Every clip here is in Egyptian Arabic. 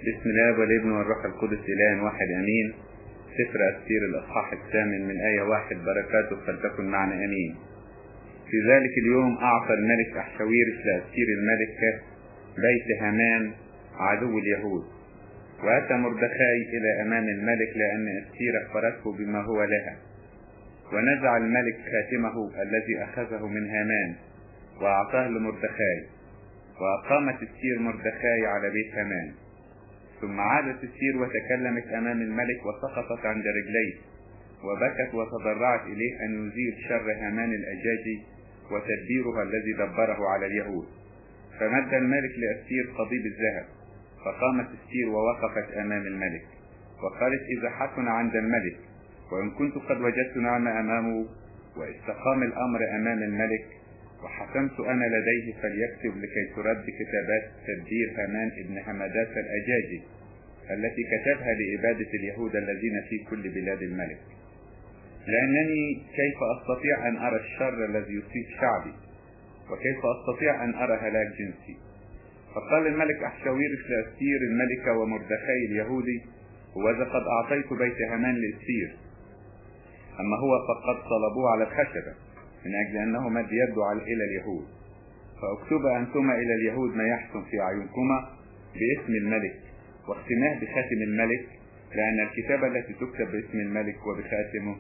بسم الله والابن والروح القدس إله واحد أمين سفر أسير الإصحاح الثامن من آية واحد بركاته فلتكن معنا أمين في ذلك اليوم أعطى الملك أحشويرش لأسير الملك بيت هامان عدو اليهود وأتى مردخاي إلى أمام الملك لأن أسير أخبرته بما هو لها ونزع الملك خاتمه الذي أخذه من هامان وأعطاه لمردخاي وأقامت السير مردخاي على بيت هامان ثم عادت السير وتكلمت أمام الملك وسقطت عند رجليه وبكت وتضرعت إليه أن يزيل شر هامان الأجاجي وتدبيرها الذي دبره على اليهود فمد الملك لأسير قضيب الذهب فقامت السير ووقفت أمام الملك وقالت إذا حسن عند الملك وإن كنت قد وجدت نعمة أمامه واستقام الأمر أمام الملك وحكمت أنا لديه فليكتب لكي ترد كتابات تدبير هامان ابن حمدات الأجاجي التي كتبها لإبادة اليهود الذين في كل بلاد الملك لأنني كيف أستطيع أن أرى الشر الذي يصيب شعبي وكيف أستطيع أن أرى هلاك جنسي فقال الملك أحشاويرش لأسير الملكة ومردخاي اليهودي وإذا قد أعطيت بيت هامان لأسير أما هو فقد صلبوه على الخشبة من أجل أنه مد يده إلى اليهود فاكتب أنتما إلى اليهود ما يحسن في أعينكما باسم الملك واختماه بخاتم الملك لأن الكتابة التي تكتب باسم الملك وبخاتمه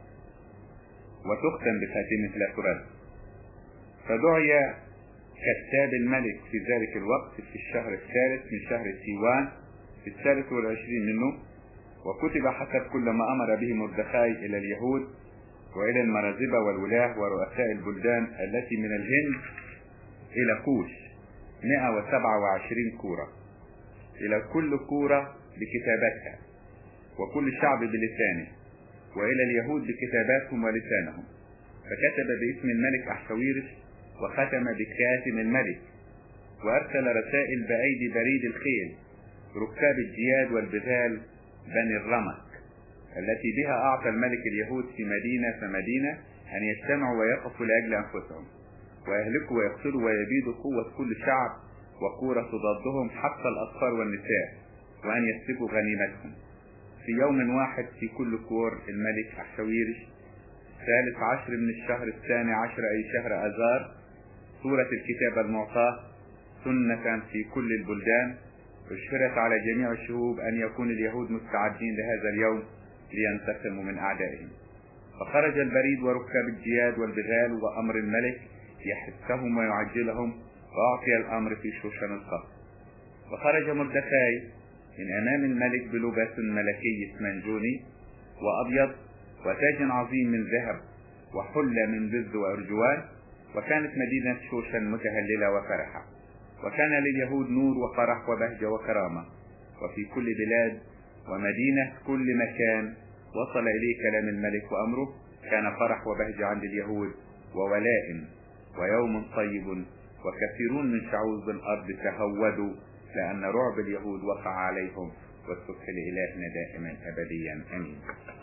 وتختم بخاتمه لا ترد فدعي كتاب الملك في ذلك الوقت في الشهر الثالث من شهر سيوان في الثالث والعشرين منه وكتب حسب كل ما أمر به مردخاي إلى اليهود وإلى المرازبة والولاة ورؤساء البلدان التي من الهند إلى كوش 127 كورة إلى كل كورة بكتاباتها وكل شعب بلسانه وإلى اليهود بكتاباتهم ولسانهم فكتب باسم الملك أحشويرش وختم بكاتم الملك وأرسل رسائل بأيدي بريد الخيل ركاب الجياد والبغال بني الرمك التي بها أعطى الملك اليهود في مدينة فمدينة أن يجتمعوا ويقفوا لأجل أنفسهم ويهلكوا ويقتلوا ويبيدوا قوة كل شعب وقورة ضدهم حتى الأطفال والنساء وأن يسلبوا غنيمتهم في يوم واحد في كل كور الملك أحشويرش ثالث عشر من الشهر الثاني عشر أي شهر أذار سورة الكتاب المعطاة سنة في كل البلدان أشهرت على جميع الشهوب أن يكون اليهود مستعدين لهذا اليوم لينتقموا من أعدائهم فخرج البريد وركاب الجياد والبغال وأمر الملك يحثهم ويعجلهم وأعطي الأمر في شوشن القصر وخرج مردخاي من أمام الملك بلباس ملكي اسمنجوني وأبيض وتاج عظيم من ذهب وحلة من بز وأرجوان وكانت مدينة شوشن متهللة وفرحة وكان لليهود نور وفرح وبهجة وكرامة وفي كل بلاد ومدينة كل مكان وصل إليه كلام الملك وأمره كان فرح وبهجة عند اليهود وولائم ويوم طيب وكثيرون من شعوب الأرض تهودوا لأن رعب اليهود وقع عليهم والسبح لإلهنا دائما أبديا أمين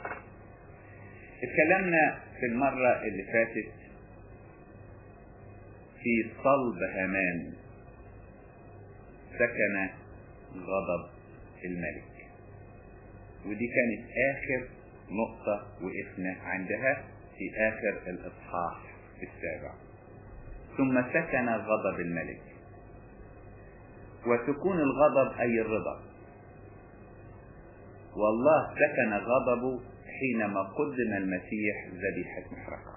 اتكلمنا في المرة اللي فاتت في صلب هامان سكن غضب الملك ودي كانت آخر نقطة وقفنا عندها في آخر الإصحاح السابع ثم سكن غضب الملك وسكون الغضب أي الرضا والله سكن غضبه حينما قدم المسيح ذبيحة محرقة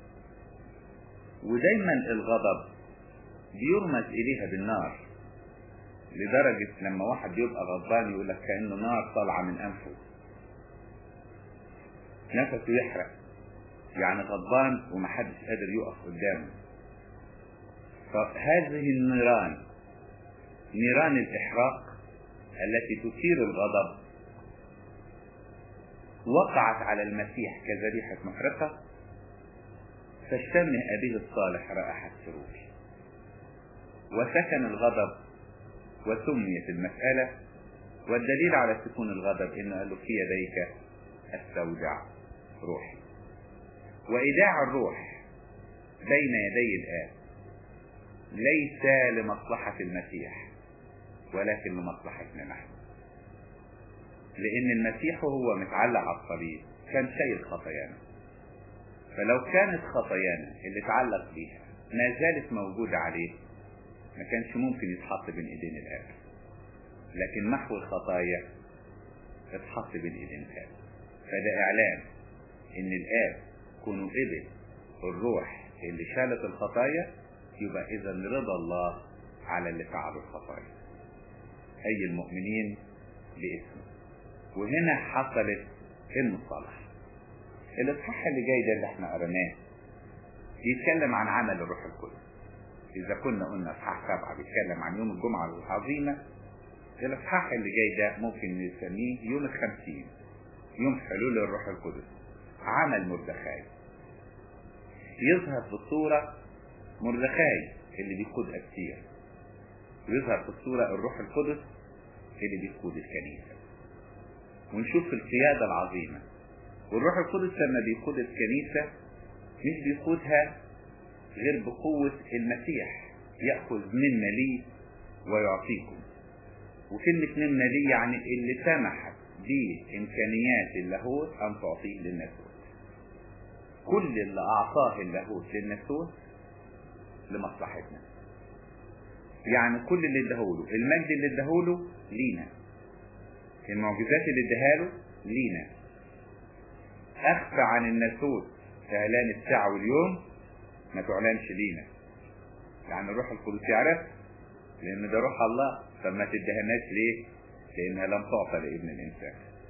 ودايما الغضب بيرمز إليها بالنار لدرجة لما واحد بيبقى غضبان يقول لك كأنه نار طالعة من أنفه نفسه يحرق يعني غضبان ومحدش قادر يقف قدامه فهذه النيران نيران الإحراق التي تثير الغضب وقعت على المسيح كذبيحة محرقة فاشتمه أبيه الصالح رائحة سرور وسكن الغضب وسميت المسألة والدليل على سكون الغضب إنه قال له في يديك استودع روحي وإيداع الروح بين يدي الآب ليس لمصلحة المسيح ولكن لمصلحتنا نحن لأن المسيح وهو متعلق على الصليب كان شايل خطايانا فلو كانت خطايانا اللي اتعلق بيها ما زالت موجودة عليه ما كانش ممكن يتحط بين ايدين الآب لكن محو الخطايا اتحط بين ايدين الآب فده إعلان إن الآب كونوا قبل الروح اللي شالت الخطايا يبقى إذا رضا الله على اللي فعلوا الخطايا أي المؤمنين باسمه وهنا حصلت المصالحة الإصحاح اللي جاي ده اللي احنا قرناه بيتكلم عن عمل الروح القدس إذا كنا قلنا إصحاح سبعة بيتكلم عن يوم الجمعة العظيمة الإصحاح اللي جاي ده ممكن نسميه يوم الخمسين يوم حلول الروح القدس عمل مردخاي يظهر في الصورة مردخاي اللي بيقود أكتير ويظهر في الصورة الروح القدس اللي بيقود الكنيسة ونشوف القيادة العظيمة والروح القدس لما بيقود الكنيسة مش بيقودها غير بقوة المسيح يأخذ منا لي ويعطيكم وكلمة منا لي يعني اللي سمحت بإمكانيات اللاهوت أن تعطيه للناسوت كل اللي أعطاه اللاهوت للناسوت لمصلحتنا يعني كل اللي اداهوله المجد اللي اداهوله لينا المعجزات اللي اداها له لينا اخفى عن الناسوت اعلان الساعة واليوم ما تعلنش لينا يعني الروح القدس يعرف لان ده روح الله طب ما تدهناش ليه لانها لم تعطى لابن الانسان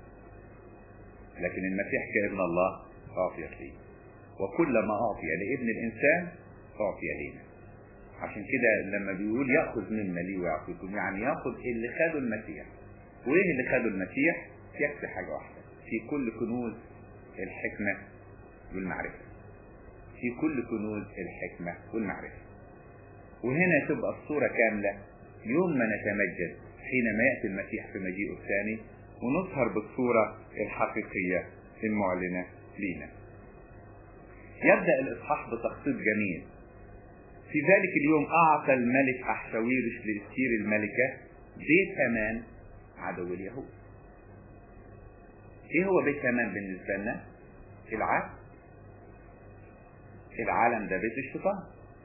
لكن المسيح كابن الله اعطيت ليه وكل ما اعطي لابن الانسان اعطي لينا عشان كده لما بيقول ياخذ مما لي ويعطيكم يعني ياخذ اللي خده المسيح وايه اللي خده المسيح يكفي حاجه واحده في كل كنوز الحكمه والمعرفه في كل كنوز الحكمه والمعرفه وهنا تبقى الصوره كامله يوم ما نتمجد حينما ياتي المسيح في مجيئه الثاني ونظهر بالصوره الحقيقيه المعلنه لينا يبدا الاصحاح بتخطيط جميل في ذلك اليوم أعطى الملك أحشاويرش لإستير الملكة بيت هامان عدو اليهود إيه هو بيت هامان بالنسبة لنا؟ العالم العالم ده بيت الشيطان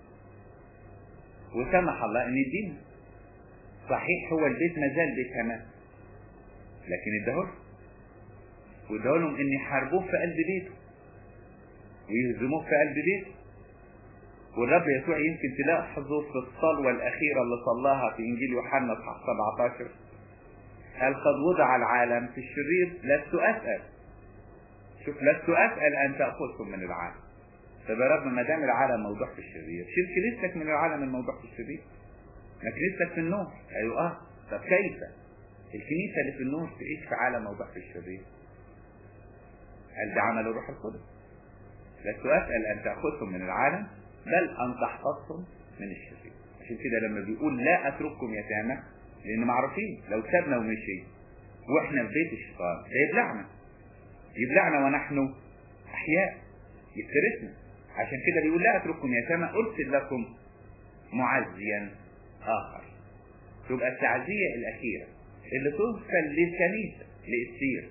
وسمح الله أن يدينا صحيح هو البيت ما زال بيت هامان لكن اداهولهم واداهولهم ان يحاربوه في قلب بيته ويهزموه في قلب بيته والرب يسوع يمكن تلاحظوا في الصلوة الأخيرة اللي صلاها في إنجيل يوحنا اصحاح 17 قال قد وضع العالم في الشرير لست أسأل شوف لست أسأل أن تأخذكم من العالم طب يا رب ما دام العالم موضوع في الشرير شيل كنيستك من العالم الموضوع في الشرير ما كنيستك في النور أيوة أه طب كيف الكنيسة اللي في النور تعيش في عالم موضوع في الشرير قال ده عمل الروح القدس لست أسأل أن تأخذكم من العالم بل أن تحفظكم من الشرير عشان كده لما بيقول لا أترككم يتامى لأن معروفين لو سابنا ومشي وإحنا في بيت الشيطان ده يبلعنا يبلعنا ونحن أحياء يفترسنا عشان كده بيقول لا أترككم يتامى أرسل لكم معزيا آخر تبقى التعزية الأخيرة اللي ترسل للكنيسة لإستير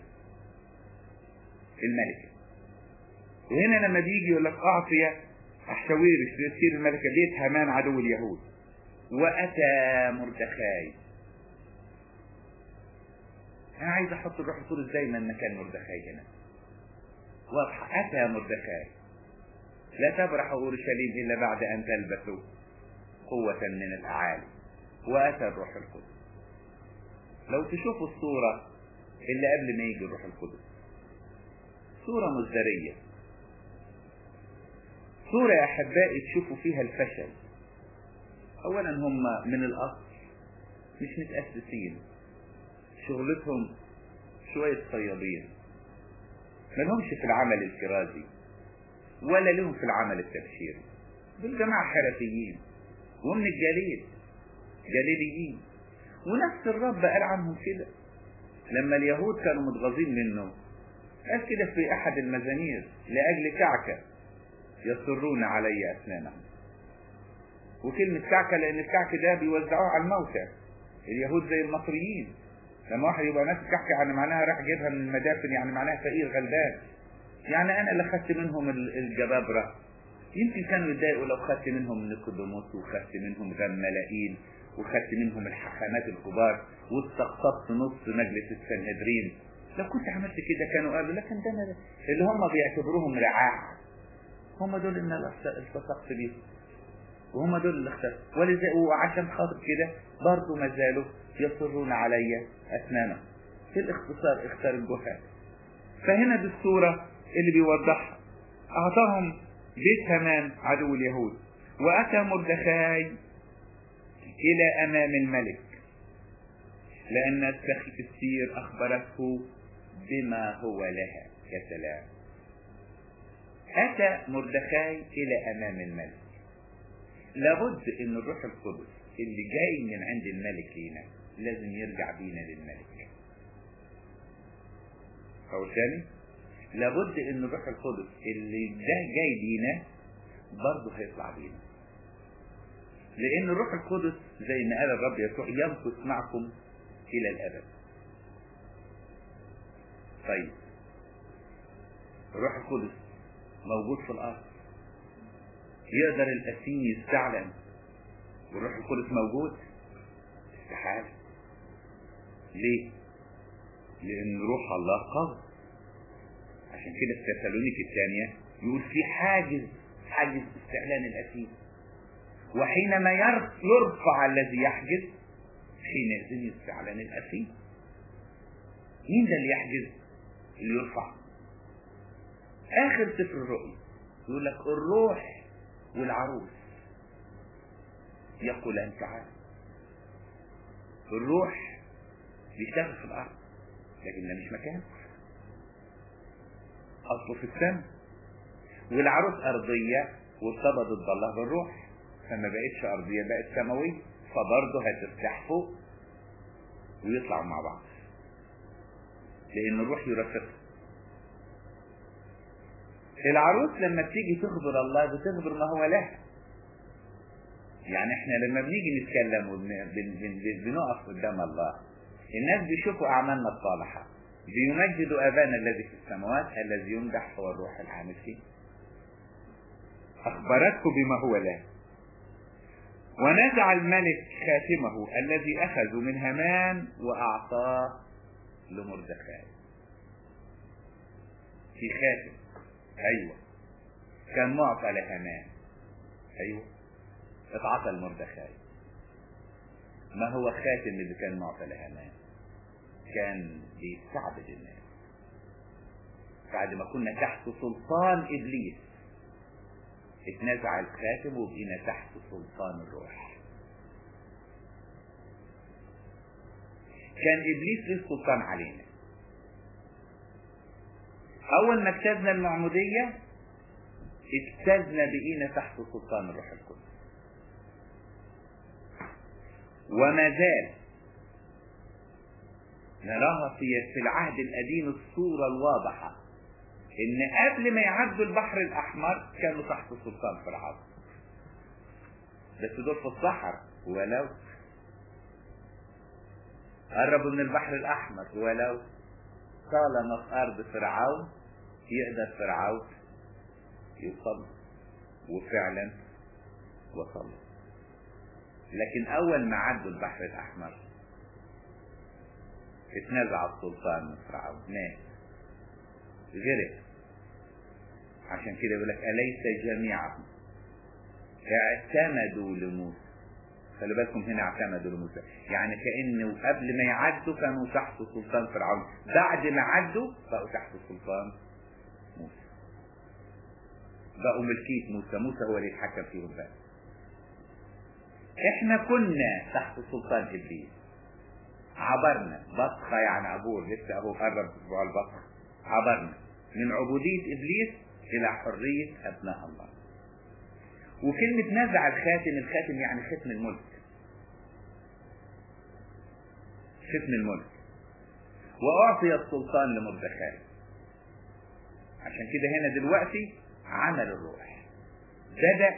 الملكة وهنا لما بيجي يقول لك أعطي أحشاويرش ليصير الملكة بيت هامان عدو اليهود وأتى مردخاي أنا عايز أحط الروح القدس دايما مكان مردخاي هنا واضحة أتى مردخاي لا تبرح أورشليم إلا بعد أن تلبثوا قوة من الأعالي وأتى الروح القدس لو تشوفوا الصورة اللي قبل ما يجي الروح القدس صورة مزدرية صورة يا أحبائي تشوفوا فيها الفشل أولا هم من الأصل مش متأسسين شغلتهم شوية صيادين ما لهمش في العمل الكرازي ولا لهم في العمل التبشيري دول جماعة حرفيين ومن الجليل جليليين ونفس الرب قال عنهم كده لما اليهود كانوا متغاظين منه قال كده في أحد المزامير لأجل كعكة يصرون علي أسنانهم وكلمة كعكة لأن الكعك ده بيوزعوه على الموتى اليهود زي المصريين لما واحد يبقى ماسك كحك يعني معناها راح جايبها من المدافن يعني معناها فقير غلبان يعني انا اللي خدت منهم الجبابرة يمكن كانوا يتضايقوا لو خدت منهم نيكوديموس وخدت منهم غملائيل وخدت منهم الحكمات الكبار واستقطبت نص مجلس السنهدرين لو كنت عملت كده كانوا قالوا لكن ده أنا اللي هم بيعتبروهم رعاع هم دول اللي انا التصقت بيهم وهم دول اللي اختاروا ولذا وعشان خاطر كده برضه ما زالوا يصرون علي أسنانا في الاختصار اختار الجهال فهنا دي الصورة اللي بيوضحها أعطاهم بيت هامان عدو اليهود وأتى مردخاي إلى أمام الملك لأن السير أخبرته بما هو لها يا سلام أتى مردخاي إلى أمام الملك لابد أن الروح القدس اللي جاي من عند الملك لينا لازم يرجع بينا للملك أو ثاني لابد أن الروح القدس اللي ده جاي لينا برضه هيطلع بينا لأن الروح القدس زي ما قال الرب يسوع يمكث معكم إلى الأبد طيب الروح القدس موجود في الأرض يقدر الأسيم يستعلم والروح القدس موجود استحالة ليه؟ لأن روح الله قوي عشان كده في تسالونيك الثانية يقول في حاجز حاجز استعلان الأسيم وحينما يرفع الذي يحجز حينئذ يستعلن الأسيم مين ده اللي يحجز اللي يرفع آخر سفر الرؤيا يقول لك الروح والعروس يقولان تعالى الروح بيشتغل في الأرض لكن ده مش مكان أصله في السماء والعروس أرضية وارتبطت بالله بالروح فما بقتش أرضية بقت سماوية فبرضه هترتاح فوق ويطلعوا مع بعض لأن الروح يرافقها العروس لما بتيجي تخبر الله بتخبر ما هو لها يعني احنا لما بنيجي نتكلم وبنقف قدام الله الناس بيشوفوا أعمالنا الصالحة بيمجدوا أبانا الذي في السماوات الذي يمدح هو الروح العامل فيه أخبرته بما هو له ونزع الملك خاتمه الذي أخذه من هامان وأعطاه لمردخاي في خاتم أيوة كان معطى لهامان أيوة اتعطى لمردخاي ما هو خاتم اللي كان معطى لهامان كان بيستعبد الناس بعد ما كنا تحت سلطان إبليس اتنزع الخاتم وبقينا تحت سلطان الروح كان ابليس له سلطان علينا اول ما اجتزنا المعمودية اجتزنا بقينا تحت سلطان الروح القدس وما زال نراها في في العهد القديم الصورة الواضحة ان قبل ما يعدوا البحر الاحمر كانوا تحت سلطان فرعون بس دول في الصحراء ولو قربوا من البحر الاحمر ولو طالما في ارض فرعون يقدر فرعون يوصل وفعلا وصل لكن اول ما عدوا البحر الاحمر اتنزع السلطان من فرعون مات غرق عشان كده يقول لك أليس جميعهم اعتمدوا لموسى خلي بالكم هنا اعتمدوا لموسى يعني كأنه قبل ما يعدوا كانوا تحت سلطان فرعون بعد ما عدوا بقوا تحت سلطان موسى بقوا ملكية موسى موسى هو اللي يتحكم فيهم بقى احنا كنا تحت سلطان ابليس عبرنا بطخة يعني عبور لسه ابو قرب اسبوع البطخ عبرنا من عبودية ابليس الى حرية ابناء الله وكلمة نزع الخاتم الخاتم يعني ختم الملك ختم الملك وأعطي السلطان لمردخاي عشان كده هنا دلوقتي عمل الروح بدأ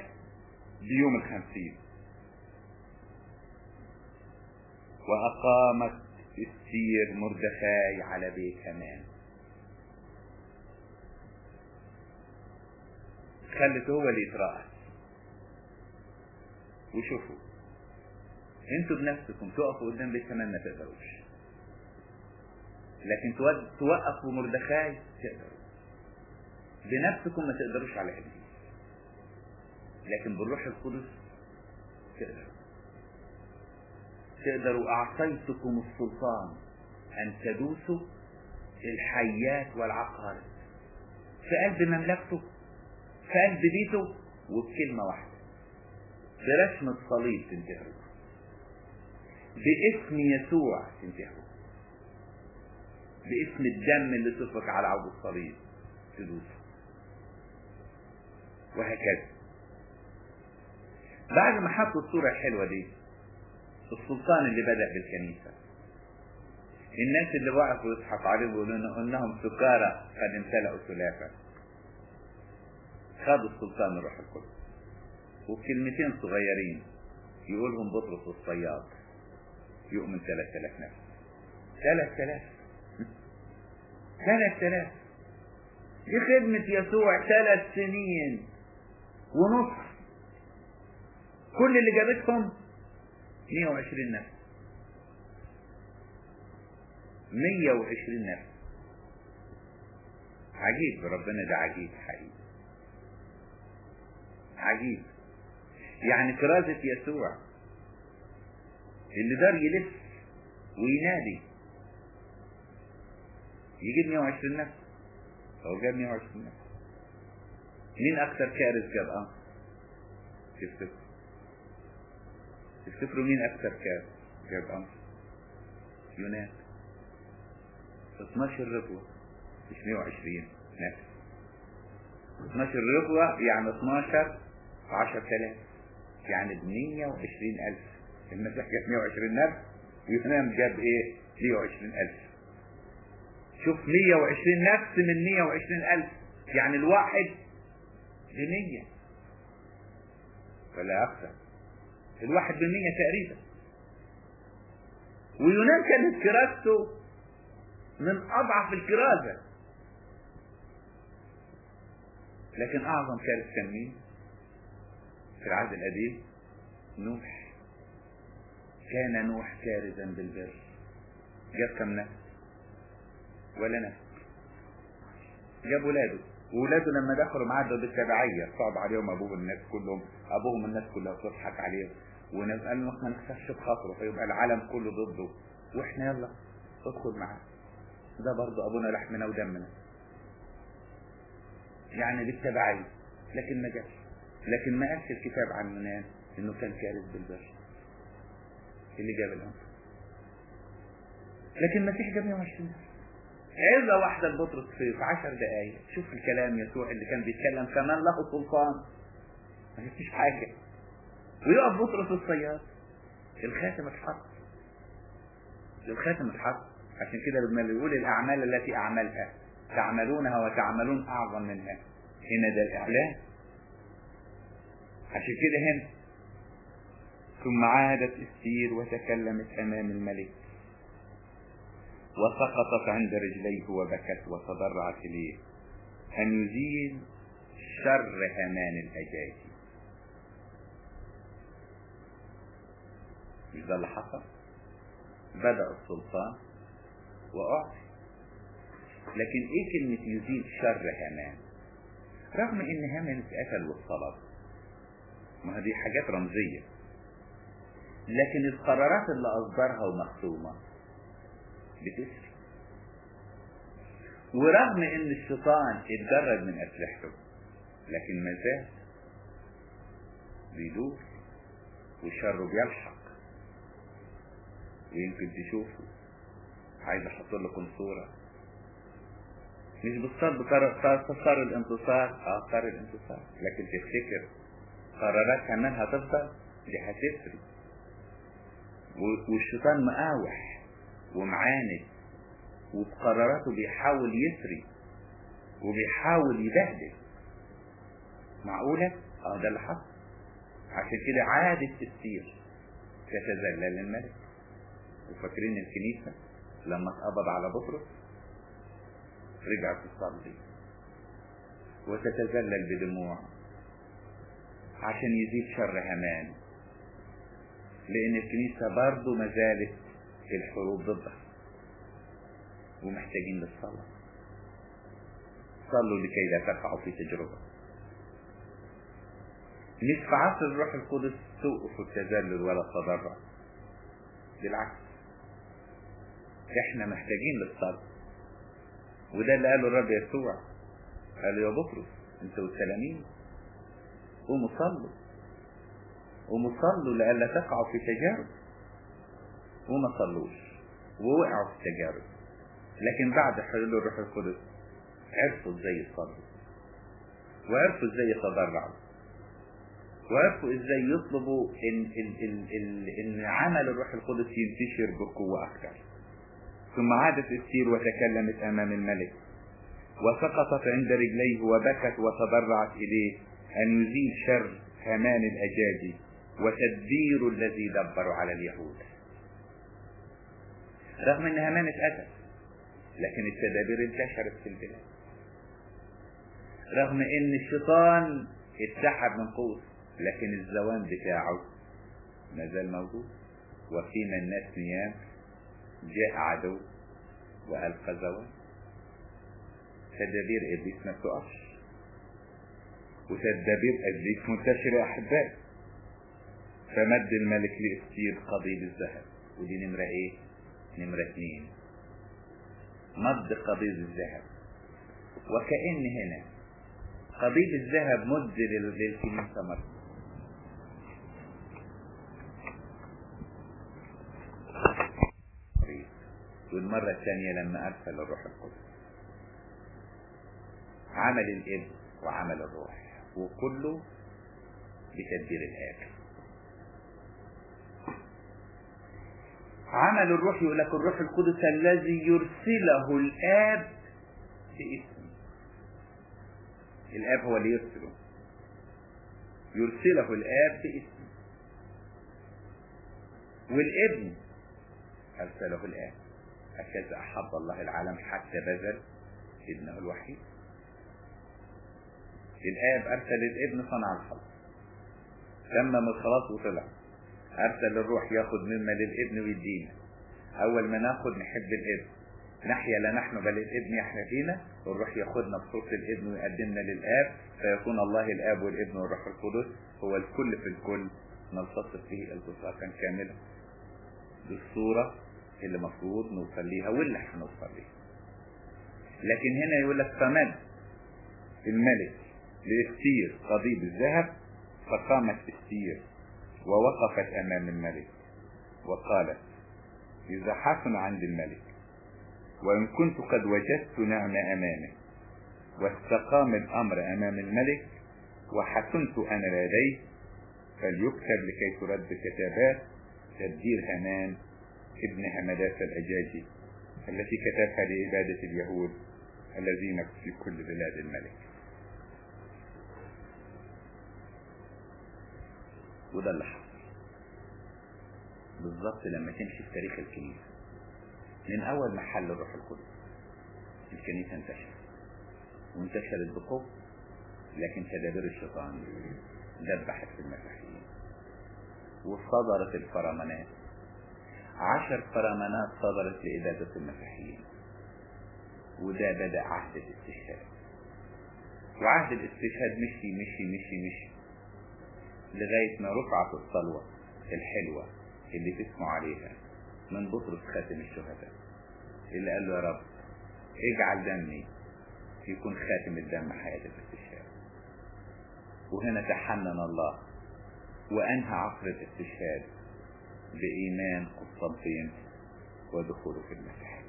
بيوم الخمسين وأقامت استير مردخاي على بيت هامان خلت هو اللي يترأس وشوفوا انتوا بنفسكم تقفوا قدام بيت هامان ما تقدروش لكن توقفوا مردخاي تقدروا بنفسكم ما تقدروش على ابليس لكن بالروح القدس تقدروا تقدروا اعطيتكم السلطان ان تدوسوا الحيات والعقارب في قلب مملكته في قلب بيته وبكلمة واحدة برسمة صليب تنتهوا باسم يسوع تنتهوا باسم الدم اللي سفك على عود الصليب تدوسوا وهكذا بعد ما حطوا الصورة الحلوة دي السلطان اللي بدأ بالكنيسة الناس اللي وقفوا يضحك عليهم ويقولوا انهم سكارى قد امتلأوا سلافة خدوا السلطان الروح القدس وبكلمتين صغيرين يقولهم بطرس الصياد يؤمن 3000 نفس 3000 3000 دي خدمة يسوع ثلاث سنين ونص كل اللي جابتهم 120 نفس 120 نفس عجيب ربنا ده عجيب حقيقي عجيب يعني كرازة يسوع اللي دار يلف وينادي يجيب 120 نفس هو جاب 120 نفس مين اكثر كارث جاب اه تفتكروا تفتكروا مين اكثر كارث جاب اه يونان 12 ربوة مش 120 نفس 12 ربوة يعني 12 10000 يعني ب 120000 المسيح جاب 120 نفس ويونان جاب ايه 120000 شوف 120 نفس من 120000 يعني الواحد بمية ولا أكثر الواحد بمية تقريبا ويونان كانت كراسته من أضعف الكرازة لكن أعظم كارث كان مين؟ في العهد القديم نوح كان نوح كارزا بالبر جاب كم نفس ولا نفس جاب ولاده وولاده لما دخلوا معاه ده بالتبعية صعب عليهم ابوهم الناس كلهم ابوهم الناس كلها بتضحك عليه وناس قال له ما نخافش بخاطره فيبقى العالم كله ضده واحنا يلا ادخل معاه ده برضه ابونا لحمنا ودمنا يعني بالتبعية لكن ما جابش لكن ما قالش الكتاب عن يونان انه كان كارث بالبر اللي جاب الامر لكن المسيح جاب 120 عظة واحدة لبطرس في عشر دقايق شوف الكلام يسوع اللي كان بيتكلم كمان له سلطان ما فيش حاجة ويقف بطرس الصياد الخاتم اتحط الخاتم اتحط عشان كده لما يقول الأعمال التي أعملها تعملونها وتعملون أعظم منها هنا ده الإعلان عشان كده هنا ثم عادت استير وتكلمت أمام الملك وسقطت عند رجليه وبكت وتضرعت إليه أن يزيل شر همان الأجاجي مش ده اللي حصل بدأ السلطان وأعطي لكن ايه كلمة يزيل شر هامان رغم ان هامان اتقتل والصلب ما دي حاجات رمزية لكن القرارات اللي اصدرها ومختومة بتسري ورغم ان الشيطان اتجرد من اسلحته لكن ما زال بيدور وشره بيلحق ويمكن تشوفوا عايز احط لكم صورة مش بالصبر صار الانتصار اه صار الانتصار لكن تفتكر قرارات كمان هتفضل دي هتفري والشيطان مقاوح ومعاند وبقراراته بيحاول يسري وبيحاول يبهدل معقولة؟ اه ده اللي حصل عشان كده عادت تسير تتذلل الملك وفاكرين الكنيسة لما اتقبض على بطرس رجعت تصلي وتتذلل بدموع عشان يزيد شر همان لان الكنيسة برضه ما زالت في الحروب ضدها ومحتاجين للصلاة صلوا لكي لا تقعوا في تجربة مش في عصر الروح القدس توقفوا التذلل ولا التضرع بالعكس احنا محتاجين للصلاة وده اللي قاله الرب يسوع قال يا بطرس انت والتلاميذ قوموا صلوا قوموا صلوا لئلا تقعوا في تجارب وما صلوش ووقعوا في التجارب لكن بعد حلول الروح القدس عرفوا ازاي يصلوا وعرفوا ازاي يتضرعوا وعرفوا ازاي يطلبوا ان, إن, إن, إن, إن عمل الروح القدس ينتشر بقوة اكثر ثم عادت استير وتكلمت امام الملك وسقطت عند رجليه وبكت وتضرعت اليه ان يزيل شر هامان الاجاجي وتدبير الذي دبروا على اليهود رغم ان هامان اتقتل لكن التدابير انتشرت في البلاد رغم ان الشيطان اتسحب من قوس لكن الزوان بتاعه ما زال موجود وفيما الناس نيام جاء عدو وألقى زوان تدابير إبليس ما بتقفش وتدابير إبليس منتشرة يا أحبائي فمد الملك لإستير قضيب الذهب ودي نمرة إيه؟ نمرة اتنين مد قضيب الذهب وكأن هنا قضيب الذهب مد للكنيسة مرة والمرة الثانية لما أرسل الروح القدس عمل الإب وعمل الروح وكله بتدبير الآب عمل الروح يقول لك الروح القدس الذي يرسله الآب باسمه الآب هو اللي يرسله يرسله الآب باسمه والابن أرسله الآب هكذا أحب الله العالم حتى بذل ابنه الوحيد الآب أرسل الابن صنع الخلق تمم الخلاص وطلع أرسل الروح ياخد مما للابن ويدينا أول ما ناخد نحب الابن نحيا لا نحن بل الابن يحيا فينا والروح ياخدنا بصوت الابن ويقدمنا للآب فيكون الله الآب والابن والروح القدس هو الكل في الكل نلتصق به التصاقا كاملا بالصورة اللي المفروض نوصل ليها واللي هنوصل ليها لكن هنا يقول لك فمد الملك لاستير قضيب الذهب فقامت استير ووقفت امام الملك وقالت اذا حسن عند الملك وان كنت قد وجدت نعمة امامه واستقام الامر امام الملك وحسنت انا لديه فليكتب لكي ترد كتابات تدبير هامان ابن همداس الأجاجي التي كتبها لعبادة اليهود الذين في كل بلاد الملك وده اللي حصل بالظبط لما تمشي في تاريخ الكنيسة من أول ما حل الروح القدس الكنيسة انتشرت وانتشرت بقوة لكن تدابير الشيطان دبحت في المسيحيين وصدرت الفرمانات عشر فرمانات صدرت لإبادة المسيحيين وده بدأ عهد الاستشهاد وعهد الاستشهاد مشي مشي مشي مشي لغاية ما رفعت الصلوة الحلوة اللي تسمع عليها من بطرس خاتم الشهداء اللي قال له يا رب اجعل دمي يكون خاتم الدم حياة الاستشهاد وهنا تحنن الله وأنهى عصر الاستشهاد بإيمان قسطنطين ودخوله في المسيحية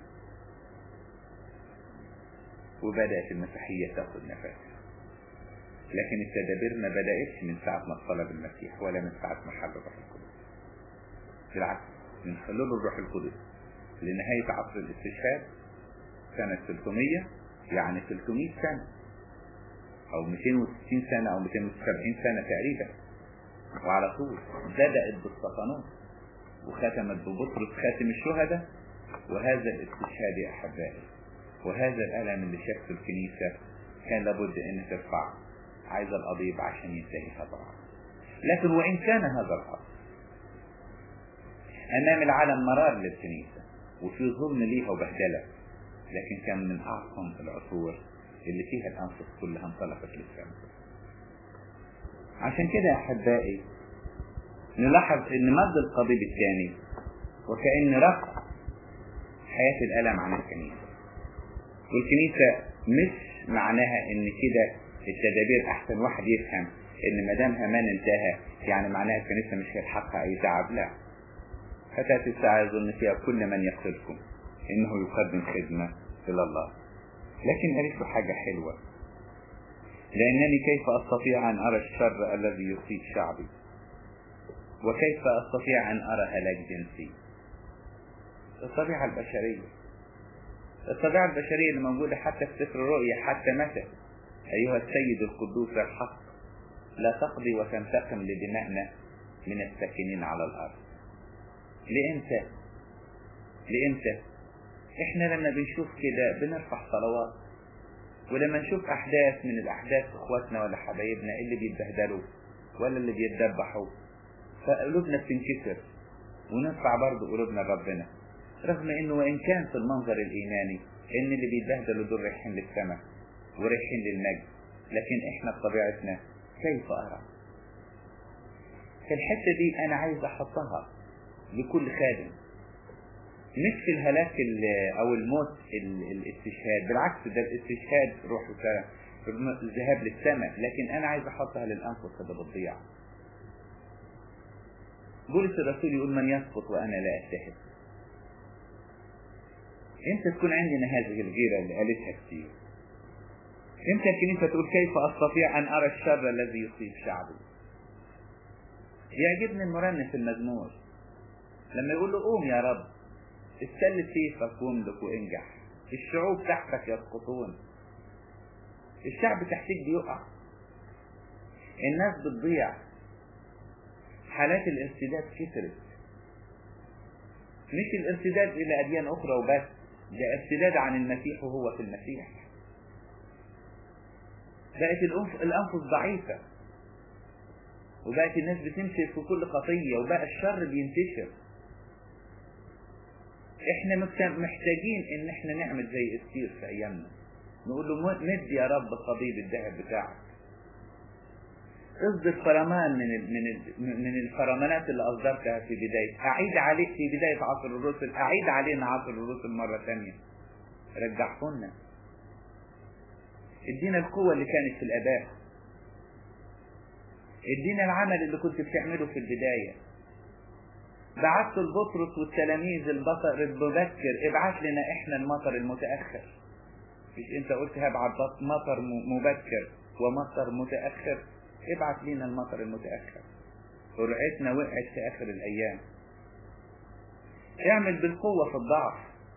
وبدأت المسيحية تاخد نفسها لكن التدابير ما بدأتش من ساعة ما طلب المسيح ولا من ساعة ما حل الروح القدس بالعكس من حلول الروح القدس لنهاية عصر الاستشهاد سنة 300 يعني 300 سنة أو 260 سنة أو 270 سنة تقريبا وعلى طول بدأت بالصفنون وختمت ببطرس خاتم الشهداء وهذا الاستشهاد يا أحبائي وهذا الألم اللي شافه الكنيسة كان لابد أن ترفع عايز القضيب عشان ينتهي طبعا لكن وإن كان هذا الأمر أمام العالم مرار للكنيسة وفي ظلم ليها وبهدلة لكن كان من أعظم العصور اللي فيها الأنفس كلها انطلقت للسماء عشان كده يا أحبائي نلاحظ أن مد القضيب الثاني وكأن رفع حياة الألم عن الكنيسة والكنيسة مش معناها ان كده التدابير احسن واحد يفهم ان ما دام همان انتهى يعني معناها الكنيسة مش هيلحقها اي تعب لا فتأتي الساعة يظن فيها كل من يقتلكم انه يقدم خدمة الى الله لكن قالت له حاجة حلوة لانني كيف استطيع ان ارى الشر الذي يصيب شعبي وكيف استطيع ان ارى هلاك جنسي الطبيعة البشرية الطبيعة البشرية اللي موجودة حتى في سفر الرؤيا حتى متى أيها السيد القدوس الحق لا تقضي وتنتقم لدمائنا من الساكنين على الأرض لإمتى لإمتى إحنا لما بنشوف كده بنرفع صلوات ولما نشوف أحداث من الأحداث إخواتنا ولا حبايبنا اللي بيتبهدلوا ولا اللي بيتدبحوا فقلوبنا بتنكسر ونرفع برضه قلوبنا لربنا رغم انه وان كان في المنظر الايماني ان اللي بيتبهدلوا دول رايحين للسماء ورايحين للمجد لكن احنا بطبيعتنا كيف ارى في الحته دي انا عايز احطها لكل خادم مش في الهلاك او الموت الاستشهاد بالعكس ده الاستشهاد روح الذهاب للسماء لكن انا عايز احطها للانفس اللي بتضيع بولس الرسول يقول من يسقط وانا لا اتهم امتى تكون عندنا هذه الغيرة اللي قالتها كتير امتى الكنيسة تقول كيف استطيع ان ارى الشر الذي يصيب شعبي يعجبني المرنم في المزمور لما يقول له قوم يا رب استل سيفك واملك وانجح الشعوب تحتك يسقطون الشعب تحتك بيقع الناس بتضيع حالات الارتداد كثرت مش الارتداد الى اديان اخرى وبس ده ارتداد عن المسيح وهو في المسيح بقت الأنفس ضعيفة وبقت الناس بتمشي في كل خطية وبقى الشر بينتشر احنا محتاجين ان احنا نعمل زي استير في ايامنا نقول له مد يا رب قضيب الذهب بتاعك اصدر فرمان من ال من ال من الفرمانات اللي اصدرتها في بداية اعيد عليك في بداية عصر الرسل اعيد علينا عصر الرسل مرة ثانية رجعهن ادينا القوة اللي كانت في الاباء ادينا العمل اللي كنت بتعمله في البداية بعثت البطرس والتلاميذ البطر المبكر ابعث لنا احنا المطر المتأخر مش انت قلت هبعت مطر مبكر ومطر متأخر ابعت لنا المطر المتأخر قرعتنا وقعت في آخر الأيام اعمل بالقوة في الضعف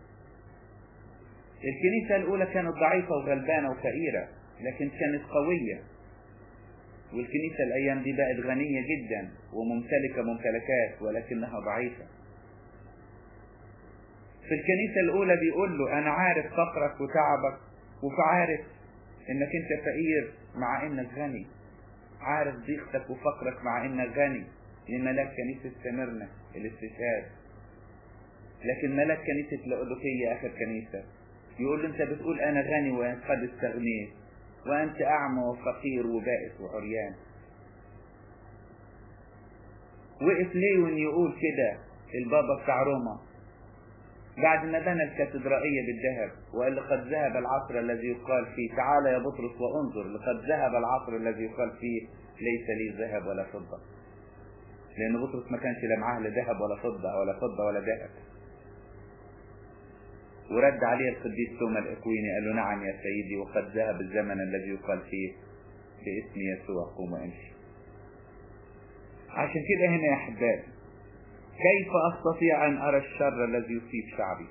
الكنيسة الأولى كانت ضعيفة وغلبانة وفقيرة لكن كانت قوية والكنيسة الأيام دي بقت غنية جدا وممتلكة ممتلكات ولكنها ضعيفة في الكنيسة الأولى بيقول له أنا عارف فقرك وتعبك وعارف إنك أنت فقير مع إنك غني عارف ضيقتك وفقرك مع إنك غني لملاك كنيسة سمرنا الاستشهاد لكن ملاك كنيسة لأولوكية آخر كنيسة يقول له أنت بتقول أنا غني وقد استغنيت وأنت أعمى وفقير وبائس وعريان وقف ليون يقول كده البابا بتاع روما بعد ما بنى الكاتدرائية بالذهب وقال لقد ذهب العصر الذي يقال فيه تعال يا بطرس وانظر لقد ذهب العصر الذي يقال فيه ليس لي ذهب ولا فضة لأن بطرس ما كانش لا معاه لا ذهب ولا فضة ولا فضة ولا ذهب ورد عليه القديس توما الإكويني قال له نعم يا سيدي وقد ذهب الزمن الذي يقال فيه باسم يسوع قوم وامشي عشان كده هنا يا أحبابي كيف أستطيع أن أرى الشر الذي يصيب شعبي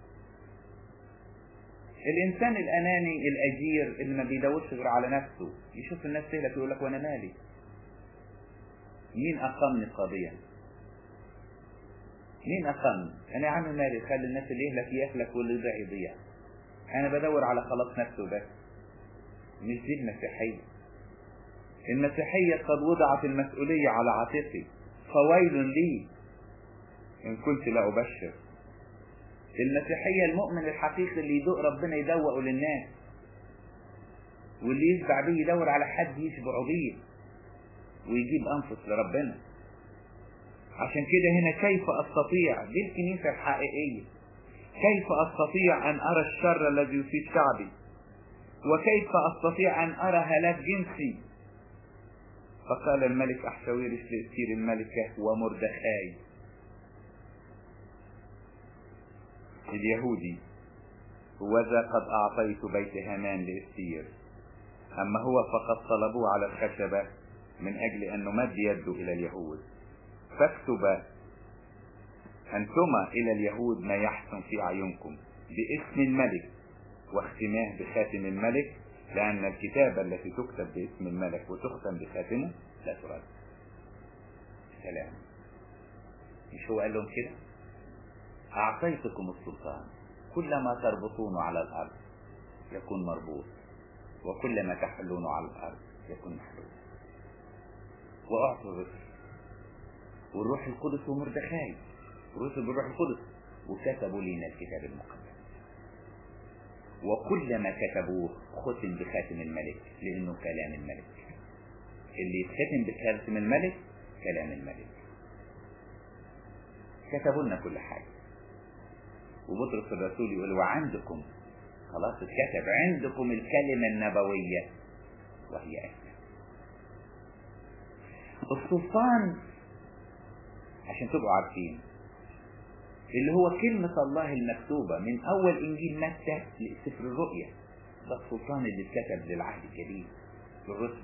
الإنسان الأناني الأجير اللي ما بيدورش غير على نفسه يشوف الناس تهلك يقول لك وأنا مالي مين أقامني قاضيا مين أقل أنا يا عم مالي خلي الناس اللي يهلك يهلك واللي يضيع يضيع أنا بدور على خلاص نفسه بس مش دي المسيحية المسيحية قد وضعت المسؤولية على عاتقي فويل لي إن كنت لا أبشر المسيحية المؤمن الحقيقي اللي يدوق ربنا يدوقه للناس واللي يشبع بيه يدور على حد يشبع بيه ويجيب أنفس لربنا عشان كده هنا كيف أستطيع دي الكنيسة الحقيقية كيف أستطيع أن أرى الشر الذي يصيب شعبي وكيف أستطيع أن أرى هلاك جنسي فقال الملك أحشويرش لإستير الملكة ومردخاي اليهودي وذا قد أعطيت بيت هامان لإستير أما هو فقد طلبوه على الخشبة من أجل أن نمد يده إلى اليهود فاكتب أنتما إلى اليهود ما يحسن في أعينكم باسم الملك واختماه بخاتم الملك لأن الكتابة التي تكتب باسم الملك وتختم بخاتمه لا ترد سلام مش هو قال لهم كده أعطيتكم السلطان كلما تربطون على الأرض يكون مربوط وكلما تحلون على الأرض يكون محلول وأعطوا الرسل والروح القدس ومردخاي الرسل بالروح القدس وكتبوا لنا الكتاب المقدس وكل ما كتبوه ختم بخاتم الملك لأنه كلام الملك اللي يتختم بخاتم الملك كلام الملك كتبوا لنا كل حاجة وبطرس الرسول يقول وعندكم خلاص اتكتب عندكم الكلمة النبوية وهي أكمل السلطان عشان تبقوا عارفين اللي هو كلمة الله المكتوبة من أول إنجيل متى لسفر الرؤيا ده السلطان اللي اتكتب للعهد الجديد للرسل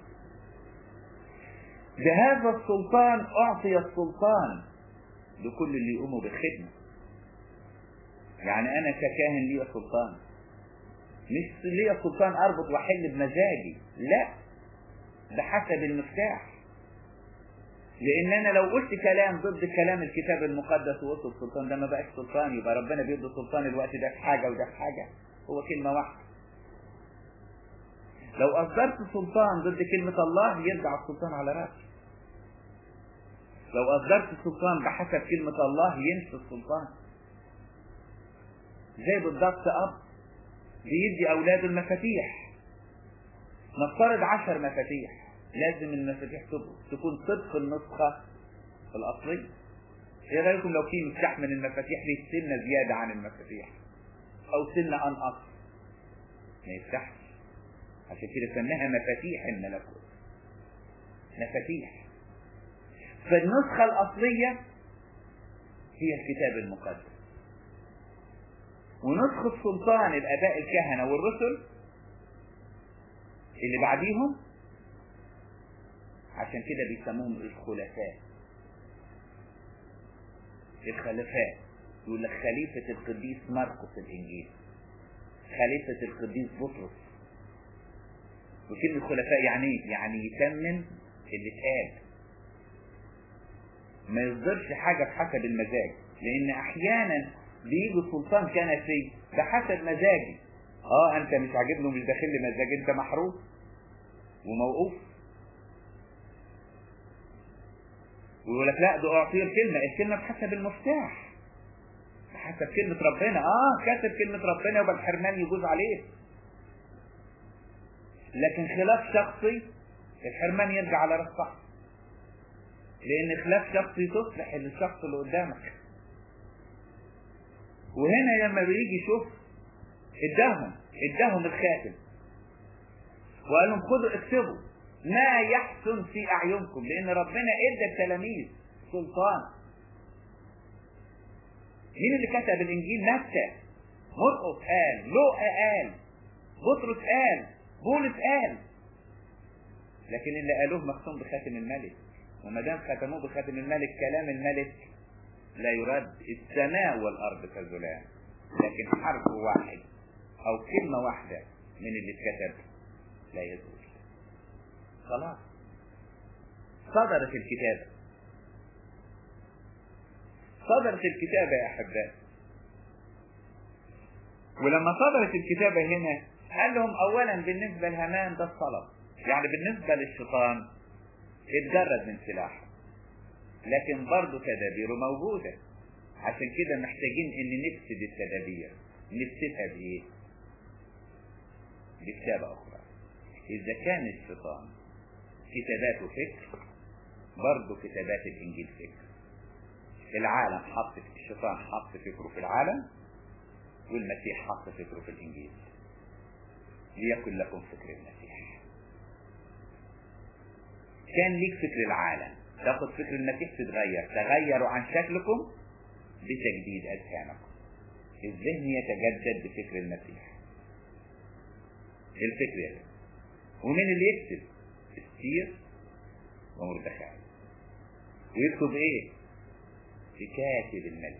بهذا السلطان أعطي السلطان لكل اللي يقوموا بالخدمة يعني أنا ككاهن لي سلطان مش لي سلطان أربط وأحل بمزاجي لا ده حسب المفتاح لان انا لو قلت كلام ضد كلام الكتاب المقدس وقلت السلطان ده ما بقاش سلطان يبقى ربنا بيدي سلطان الوقت ده في حاجه وده في حاجه هو كلمه واحده لو اصدرت سلطان ضد كلمه الله يرجع السلطان على راسي لو اصدرت سلطان بحسب كلمه الله ينسى السلطان زي بالضبط اب بيدي اولاده المفاتيح نفترض عشر مفاتيح لازم المفاتيح تكون طبق النسخة الأصلية. إيه رأيكم لو في مفتاح من المفاتيح ليه سنة زيادة عن المفاتيح؟ أو سنة أنقص؟ ما يفتحش. عشان كده سماها مفاتيح الملكوت. مفاتيح. فالنسخة الأصلية هي الكتاب المقدس. ونسخة سلطان الآباء الكهنة والرسل اللي بعديهم عشان كده بيسموهم الخلفاء الخلفاء يقول لك خليفة القديس مرقس الإنجيل خليفة القديس بطرس وكلمة خلفاء يعني ايه؟ يعني يتمم اللي اتقال ما يصدرش حاجة بحسب المزاج لأن أحيانا بيجي السلطان كنسي بحسب مزاجي اه انت مش عاجبني ومش داخل لي مزاج انت محروم وموقوف ويقول لك لا ده اعطيه الكلمه الكلمه بحسب المفتاح بحسب كلمه ربنا اه كاتب كلمه ربنا يبقى الحرمان يجوز عليه لكن خلاف شخصي الحرمان يرجع على راس صاحبه لان خلاف شخصي تصلح للشخص اللي قدامك وهنا لما بيجي يشوف اداهم اداهم الخاتم وقال لهم خدوا اكتبوا ما يحسن في اعينكم لان ربنا ادى التلاميذ سلطان مين اللي كتب الانجيل متى مرقس قال لوقا قال بطرس قال بولس قال لكن اللي قالوه مختوم بخاتم الملك وما دام ختموه بخاتم الملك كلام الملك لا يرد السماء والارض كالظلام لكن حرف واحد او كلمه واحده من اللي اتكتب لا يزول خلاص صدرت الكتابة صدرت الكتابة يا أحبائي ولما صدرت الكتابة هنا قال لهم أولا بالنسبة لهامان ده الصلب يعني بالنسبة للشيطان اتجرد من سلاحه لكن برضه تدابيره موجودة عشان كده محتاجين ان نفسد التدابير نفسدها بايه بكتابة اخرى اذا كان الشيطان كتاباته فكر برضه كتابات الانجيل فكر العالم حط الشيطان حط فكره في العالم والمسيح حط فكره في الانجيل ليكن لكم فكر المسيح كان ليك فكر العالم تاخد فكر المسيح تتغير تغيروا عن شكلكم بتجديد أذهانكم الذهن يتجدد بفكر المسيح الفكر يعني ومن اللي يكتب استير ومردخاي ويكتب ايه كاتب الملك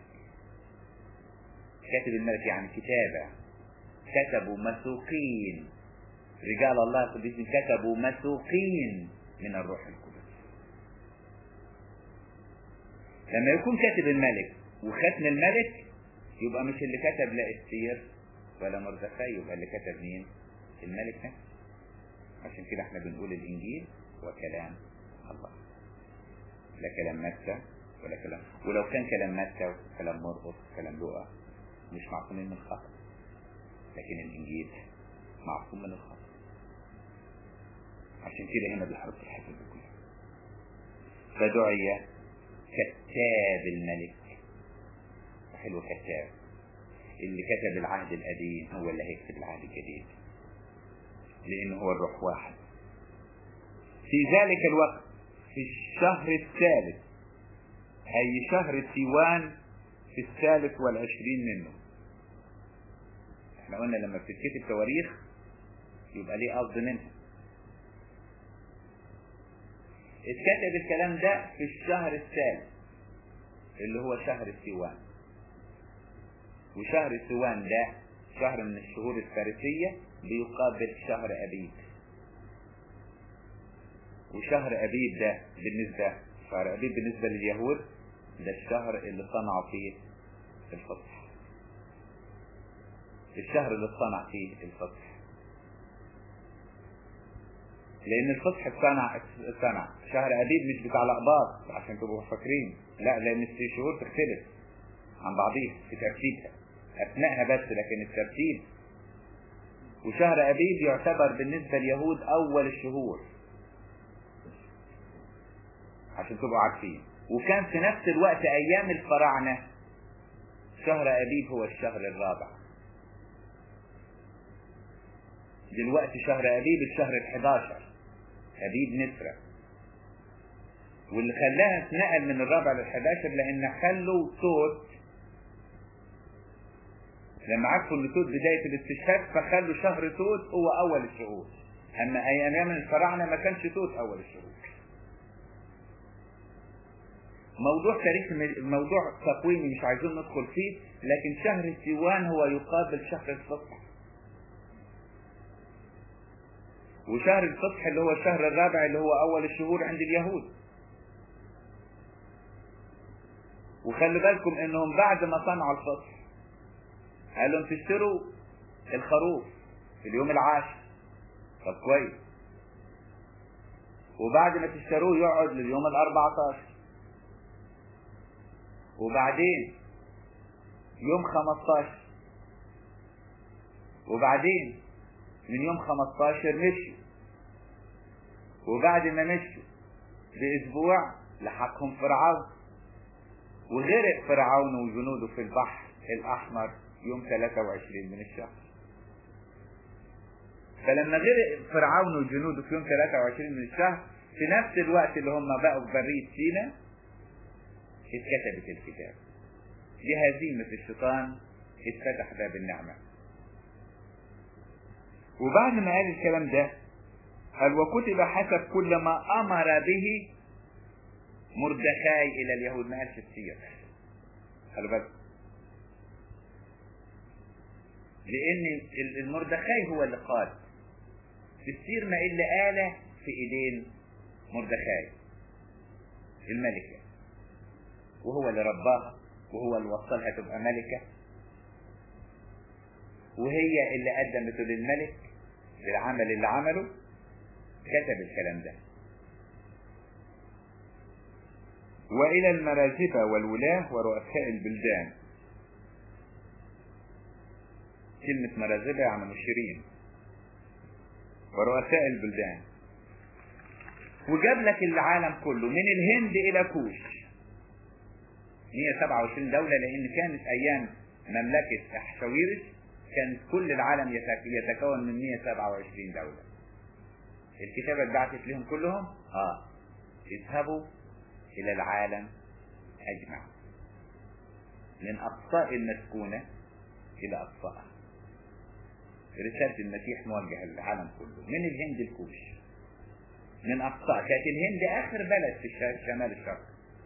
كاتب الملك يعني كتابة كتبوا مسوقين رجال الله القديسين كتبوا مسوقين من الروح القدس لما يكون كاتب الملك وختم الملك يبقى مش اللي كتب لا استير ولا مردخاي يبقى اللي كتب مين الملك نفسه عشان كده احنا بنقول الانجيل وكلام الله لا كلام متى ولا كلام ولو كان كلام متى وكلام مرقس وكلام لوقا مش معصومين من الخطأ لكن الانجيل معصوم من الخطأ عشان كده هنا بيحرص الحفظ كله فدعي كتاب الملك حلو كتاب اللي كتب العهد القديم هو اللي هيكتب العهد الجديد لأن هو الروح واحد في ذلك الوقت في الشهر الثالث أي شهر سيوان في الثالث والعشرين منه احنا قلنا لما بتتكتب تواريخ يبقى ليه قصد منها اتكتب الكلام ده في الشهر الثالث اللي هو شهر سيوان وشهر سيوان ده شهر من الشهور الفارسية بيقابل شهر أبيب وشهر أبيب ده بالنسبة شهر أبيب بالنسبة لليهود ده الشهر اللي صنعوا فيه الفتح الشهر اللي صنع فيه الفتح لأن الفتح صنع صنع شهر أبيب مش بتاع الأقباط عشان تبقوا فاكرين لا لأن الشهور تختلف عن بعضيها في ترتيبها أثناءها بس لكن الترتيب وشهر أبيب يعتبر بالنسبة لليهود أول الشهور عشان تبقوا عارفين وكان في نفس الوقت أيام الفراعنة شهر أبيب هو الشهر الرابع دلوقتي شهر أبيب الشهر الحداشر أبيب نسرة واللي خلاها اتنقل من الرابع للحداشر لأن خلوا توت لما عرفوا ان توت بداية الاستشهاد فخلوا شهر توت هو أول الشهور أما أيام الفراعنة ما كانش توت أول الشهور موضوع تاريخ موضوع تقويمي مش عايزين ندخل فيه لكن شهر سيوان هو يقابل شهر الفصح وشهر الفصح اللي هو الشهر الرابع اللي هو أول الشهور عند اليهود وخلي بالكم انهم بعد ما صنعوا الفصح قال لهم تشتروا الخروف في اليوم العاشر طب كويس وبعد ما تشتروه يقعد لليوم الأربعة وبعدين يوم خمستاشر وبعدين من يوم خمستاشر مشوا وبعد ما مشوا بأسبوع لحقهم فرعون وغرق فرعون وجنوده في البحر الأحمر يوم 23 من الشهر فلما غرق فرعون وجنوده في يوم 23 من الشهر في نفس الوقت اللي هم بقوا في برية سينا اتكتبت الكتاب بهزيمة الشيطان اتفتح باب النعمة وبعد ما قال الكلام ده قال وكتب حسب كل ما أمر به مردخاي إلى اليهود ما قالش السير خلوا بالكم لأن المردخاي هو اللي قال السير ما إلا آلة في إيدين مردخاي الملكة وهو اللي رباها وهو اللي وصلها تبقى ملكة وهي اللي قدمته للملك بالعمل اللي عمله كتب الكلام ده وإلى المراجبة والولاة ورؤساء البلدان كلمة مراجبة يعني مشيرين ورؤساء البلدان وجاب لك العالم كله من الهند إلى كوش 127 دولة لأن كانت أيام مملكة أحشاويرش كان كل العالم يتكون من 127 دولة الكتابة اتبعتت لهم كلهم اه اذهبوا الى العالم اجمع من اقصاء المسكونة الى اقصاها رسالة المسيح موجهة للعالم كله من الهند الكوش من اقصاء كانت الهند اخر بلد في شمال الشرق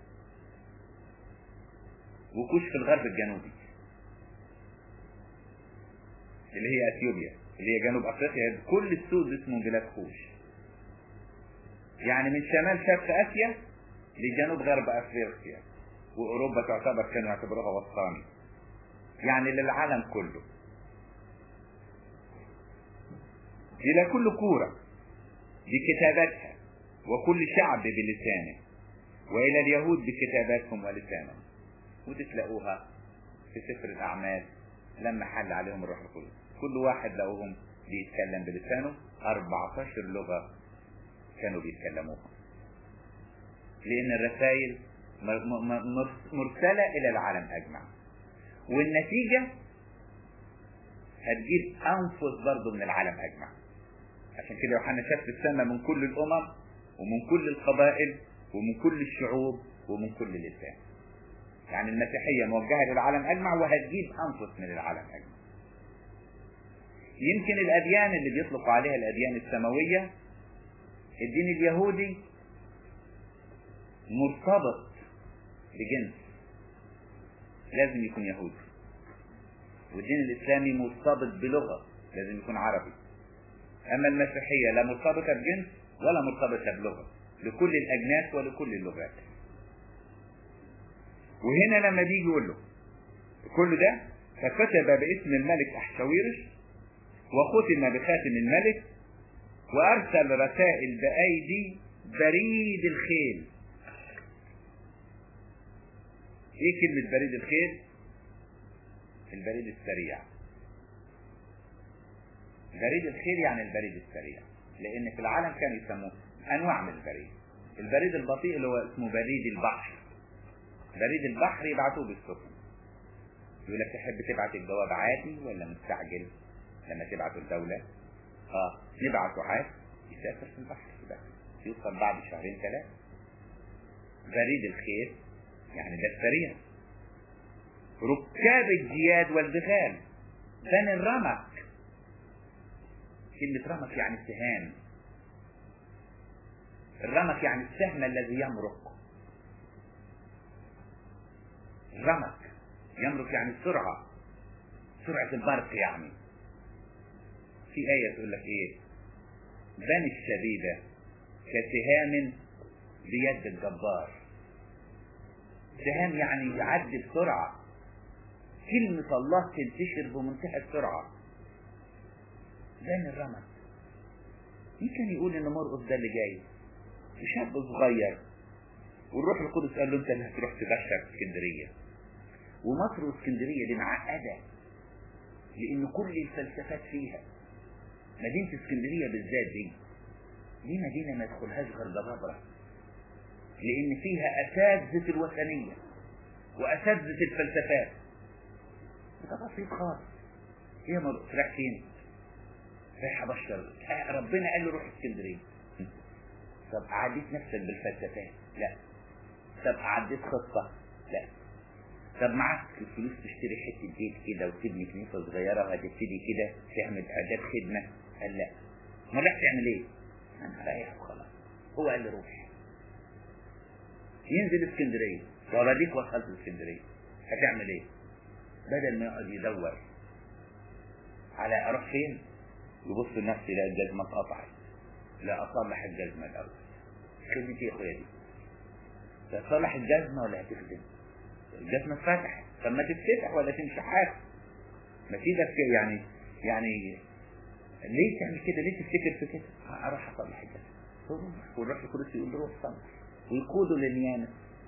وكوش في الغرب الجنوبي اللي هي اثيوبيا اللي هي جنوب افريقيا كل السود اسمه بلاد كوش يعني من شمال شرق اسيا لجنوب غرب افريقيا واوروبا تعتبر كانوا يعتبروها وسطاني يعني للعالم كله الى كل كوره بكتاباتها وكل شعب بلسانه والى اليهود بكتاباتهم ولسانهم ودي تلاقوها في سفر الاعمال لما حل عليهم الروح القدس كل واحد لقوهم بيتكلم بلسانه 14 لغة كانوا بيتكلموها لأن الرسائل مرسلة إلى العالم أجمع والنتيجة هتجيب أنفس برضه من العالم أجمع عشان كده يوحنا شاف السماء من كل الأمم ومن كل القبائل ومن كل الشعوب ومن كل لسان يعني المسيحية موجهة للعالم أجمع وهتجيب أنفس من العالم أجمع يمكن الأديان اللي بيطلقوا عليها الأديان السماوية الدين اليهودي مرتبط بجنس لازم يكون يهودي والدين الإسلامي مرتبط بلغة لازم يكون عربي أما المسيحية لا مرتبطة بجنس ولا مرتبطة بلغة لكل الأجناس ولكل اللغات وهنا لما بيجي يقول له كل ده فكتب باسم الملك أحشاويرش وختم بخاتم الملك وأرسل رسائل بأيدي بريد الخيل إيه كلمة بريد الخيل؟ البريد السريع بريد الخيل يعني البريد السريع لأن في العالم كانوا يسموه أنواع من البريد البريد البطيء اللي هو اسمه بريد البحر بريد البحر يبعتوه بالسفن يقول لك تحب تبعت الجواب عادي ولا مستعجل لما تبعته الدولة اه نبعته عادي يسافر في البحر كده يوصل بعد شهرين ثلاثة بريد الخيل يعني ده السريع ركاب الجياد والبغال بني الرمك كلمة رمك يعني السهام الرمك يعني السهم الذي يمرق الرمك يمرق يعني السرعة سرعة البرق يعني في آية تقول لك إيه بني الشديدة كسهام بيد الجبار سهام يعني يعدي بسرعة كلمة الله تنتشر بمنتهى السرعة بني الرمك يمكن يقول ان مرقص ده اللي جاي شاب صغير والروح القدس قال له انت اللي هتروح تبشر في اسكندريه ومصر واسكندريه دي معقده لان كل الفلسفات فيها مدينه اسكندريه بالذات دي دي مدينه ما يدخلهاش غير جبابره لان فيها اساتذه الوثنيه واساتذه الفلسفات ده بسيط خالص هي مرقص رايح فين؟ رايح ابشر ربنا قال له روح اسكندريه طب عديت نفسك بالفلسفات لا طب عديت خطة لا طب معاك الفلوس تشتري حتة بيت كده وتبني كنيسة صغيرة وهتبتدي كده تعمل أداة خدمة قال لا ما رايح تعمل ايه؟ أنا رايح وخلاص هو قال لي روح ينزل اسكندرية وأوريك وصلت اسكندرية هتعمل ايه؟ بدل ما يقعد يدور على أروح فين؟ يبص لنفسه يلاقي الجزمة اتقطعت لا أصلح الجزمة الأول خدمتي يا أخويا دي تصلح الجزمة ولا هتخدم الجزمة اتفتحت طب ما تتفتح ولا تمشي حاجة ما في ده يعني يعني ليه تعمل كده ليه تفتكر في كده اروح اصلح الجزمة تروح والروح القدس يقول روح صلح ويقوده لليانس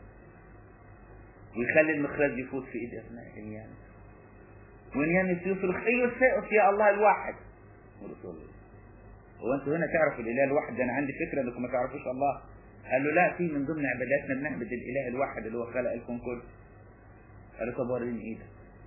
ويخلي المخرج يفوت في ايد ابناء اليانس واليانس يصرخ ايوه السائق يا الله الواحد ورسول الله هو انتوا هنا تعرفوا الاله الواحد ده انا عندي فكره انكم ما تعرفوش الله قال له لا في من ضمن عباداتنا بنعبد الاله الواحد اللي هو خلق الكون كله قال له طب وريني ايدك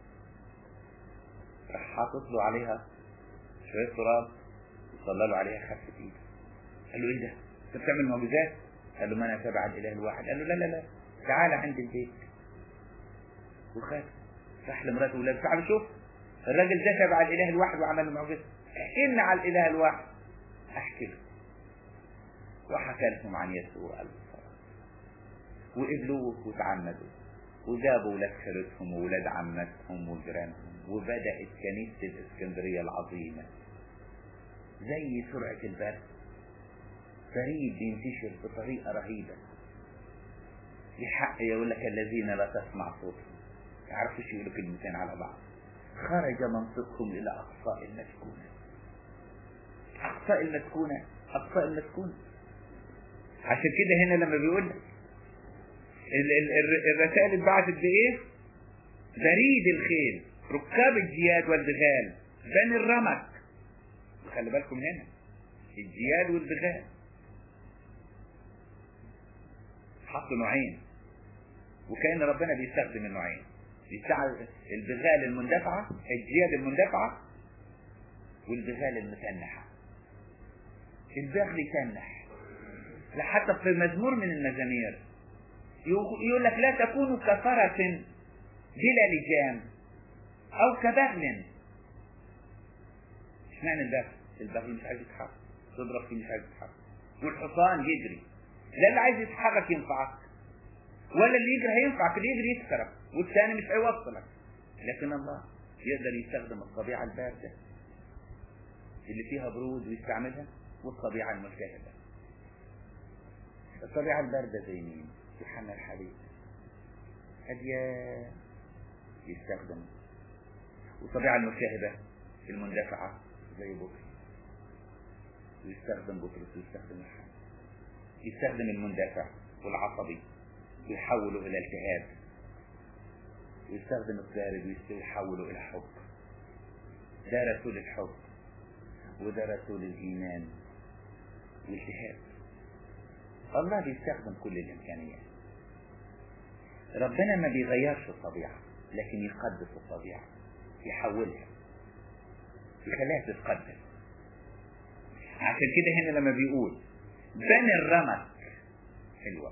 راح حاطط له عليها شويه تراب وصلى له عليها خفه ايده قال له ايه ده انت بتعمل معجزات قال له ما انا تبع الاله الواحد قال له لا لا لا تعالى عند البيت وخد راح لمراته ولاده تعالوا شوف الراجل ده تبع الاله الواحد وعمل معجزه احكي لنا على الاله الواحد احكي له وحكى لهم عن يسوع الصلاة وقبلوه وتعمدوا وجابوا ولاد خالتهم وولاد عمتهم وجيرانهم وبدأت كنيسة الإسكندرية العظيمة زي سرعة البرق بريد بينتشر بطريقة رهيبة لحق يقول لك الذين لا تسمع صوتهم يعرفوش يقولوا كلمتين على بعض خرج منطقهم إلى أقصاء المسكونة أقصاء المسكونة أقصاء المسكونة عشان كده هنا لما بيقول الرسائل اتبعتت بايه؟ بريد الخيل ركاب الجياد والبغال بني الرمك خلي بالكم هنا الجياد والبغال حطوا نوعين وكأن ربنا بيستخدم النوعين بيستعمل البغال المندفعة الجياد المندفعة والبغال المتنحة البغل يتنح حتى في مزمور من المزامير يقول لك لا تكونوا كفرة بلا لجام أو كبغل اشمعنى البغل؟ البغل مش عايز يتحرك تضرب فيه مش عايز يتحرك والحصان يجري لا اللي عايز يتحرك ينفعك ولا اللي يجري هينفعك اللي يجري يكسرك والثاني مش هيوصلك لكن الله يقدر يستخدم الطبيعة الباردة اللي فيها برود ويستعملها والطبيعة الملتهبة الطبيعة الباردة زي مين؟ يوحنا الحبيب هدية يستخدم والطبيعة الملتهبة المندفعة زي بطرس ويستخدم بطرس ويستخدم الحبيب يستخدم المندفع والعصبي ويحوله إلى التهاب ويستخدم البارد ويحوله إلى حب ده رسول الحب وده رسول الإيمان والالتهاب الله بيستخدم كل الإمكانيات ربنا ما بيغيرش الطبيعة لكن يقدس الطبيعة يحولها يخليها تتقدس عشان كده هنا لما بيقول بني الرمك حلوة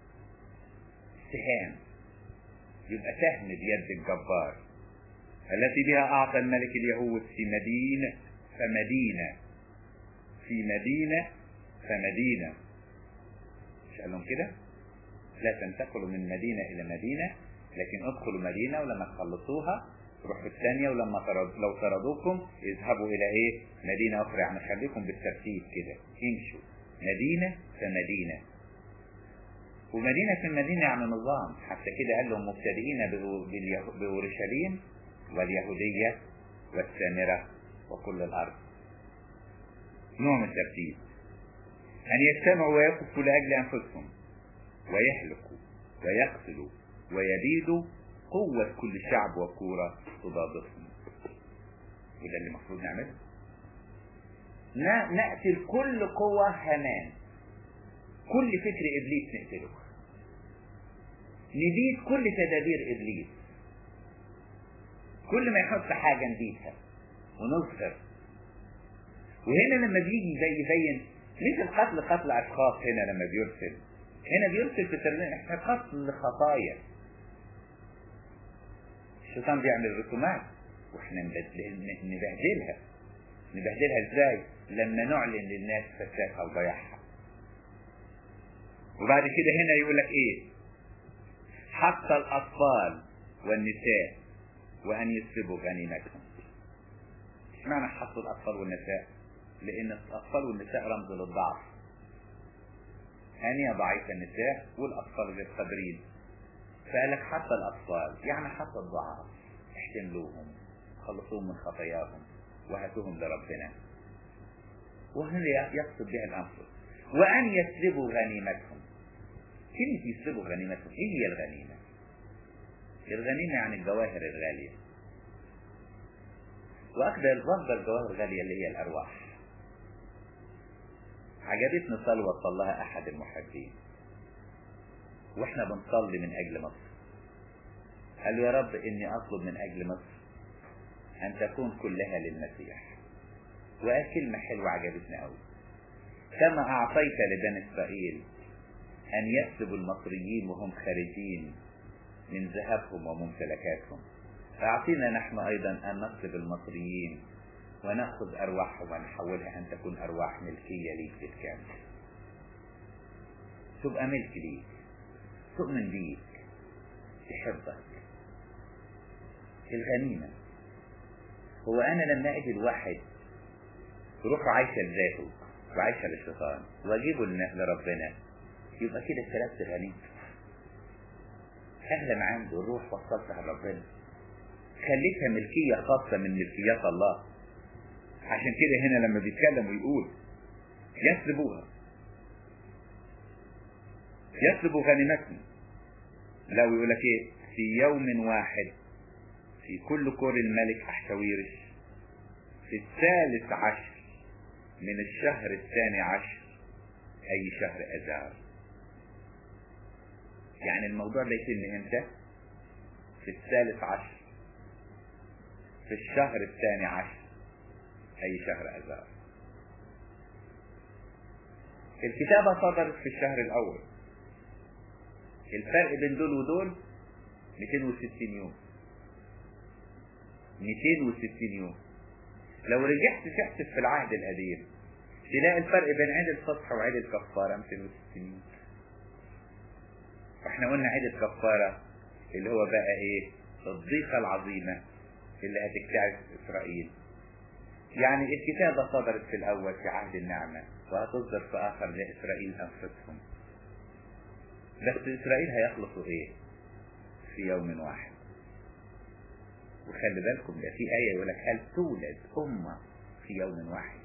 سهام يبقى سهم بيد الجبار التي بها أعطى الملك اليهود في مدينة فمدينة في مدينة فمدينة مش قال لهم كده لا تنتقلوا من مدينة إلى مدينة لكن ادخلوا مدينة ولما تخلصوها تروحوا الثانية ولما طرد لو طردوكم اذهبوا إلى إيه مدينة أخرى يعني خليكم بالترتيب كده امشوا مدينة فمدينة ومدينة في المدينة يعني نظام حتى كده قال لهم مبتدئين بأورشليم واليهودية والسامرة وكل الأرض نوع من الترتيب أن يجتمعوا ويقفوا لأجل أنفسهم ويهلكوا ويقتلوا ويبيدوا قوة كل شعب وكورة تضادهم وده اللي المفروض نعمله نقتل كل قوة همان كل فكر إبليس نقتله نبيد كل تدابير إبليس كل ما يحط حاجة نبيدها ونظهر وهنا لما بيجي زي يبين مش القتل قتل أشخاص هنا لما بيرسل هنا بيرسل في ترمين احنا قتل خطايا الشيطان بيعمل رسومات واحنا نبهدلها نبهدلها ازاي لما نعلن للناس فسادها وضياعها وبعد كده هنا يقول لك ايه حتى الاطفال والنساء وان يسلبوا غنيمتهم اشمعنى حطوا الاطفال والنساء لان الاطفال والنساء رمز للضعف هانية ضعيفة النساء والاطفال غير قادرين فقال لك حتى الأطفال يعني حتى الضعاف احتملوهم خلصوهم من خطاياهم وهاتوهم لربنا وهنا يقصد بها الأنفس وأن يسلبوا غنيمتهم كلمة يسلبوا غنيمتهم إيه هي الغنيمة؟ الغنيمة يعني الجواهر الغالية وأكثر أفضل الجواهر الغالية اللي هي الأرواح عجبتني صلوة صلىها أحد المحبين وإحنا بنصلي من أجل مصر قال له يا رب إني أطلب من أجل مصر أن تكون كلها للمسيح وقال كلمة حلوة عجبتني أوي كما أعطيت لبني إسرائيل أن يسلبوا المصريين وهم خارجين من ذهبهم وممتلكاتهم فأعطينا نحن أيضا أن نسلب المصريين ونأخذ أرواحهم ونحولها أن تكون أرواح ملكية ليك بالكامل تبقى ملك ليك تؤمن بيك تحبك الغنيمة هو أنا لما أجي الواحد يروح عايشة لذاته وعايشة للشيطان وأجيبه لربنا يبقى كده سلبت غنيمته أهلا عنده الروح وصلتها لربنا خليتها ملكية خاصة من ملكيات الله عشان كده هنا لما بيتكلم ويقول يسلبوها يسلبوا غنيمتهم لو يقول لك ايه في يوم واحد في كل كور الملك احشاويرش في الثالث عشر من الشهر الثاني عشر اي شهر اذار يعني الموضوع ده يتم امتى في الثالث عشر في الشهر الثاني عشر أي شهر أذار الكتابة صدرت في الشهر الأول الفرق بين دول ودول 260 يوم 260 يوم لو رجعت تحسب في العهد القديم تلاقي الفرق بين عيد الفصح وعيد الكفارة 260 يوم واحنا قلنا عيد الكفارة اللي هو بقى ايه الضيقة العظيمة اللي هتكتعب إسرائيل يعني الكتابة صدرت في الأول في عهد النعمة وهتصدر في آخر لإسرائيل أنفسهم بس إسرائيل هيخلصوا إيه في يوم واحد وخلي بالكم ده في آية يقول لك هل تولد أمة في يوم واحد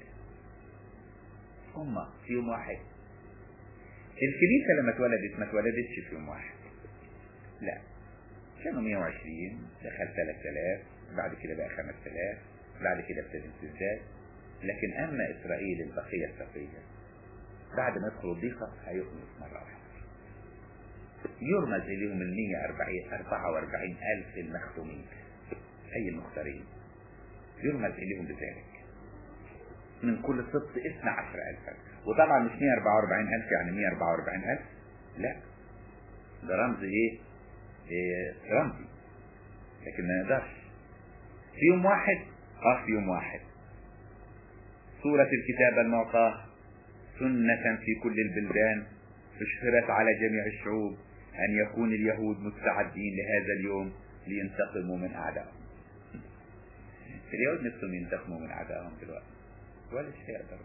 أمة في يوم واحد الكنيسة لما اتولدت ما اتولدتش في يوم واحد لا كانوا 120 دخل 3000 بعد كده بقى 5000 بعد كده ابتدت تزداد لكن اما اسرائيل البقيه السقيه بعد ما يدخلوا الضيقه هيخلص مره واحده يرمز اليهم ال 144 الف المختومين اي المختارين يرمز اليهم بذلك من كل سبط 12 الفا وطبعا مش 144 الف يعني 144 الف لا ده رمز ايه, إيه رمزي لكن ما نقدرش في يوم واحد اه في يوم واحد سورة الكتاب المعطاة سنة في كل البلدان اشهرت على جميع الشعوب أن يكون اليهود مستعدين لهذا اليوم لينتقموا من أعدائهم اليهود نفسهم ينتقموا من أعدائهم دلوقتي ولا شيء يقدروا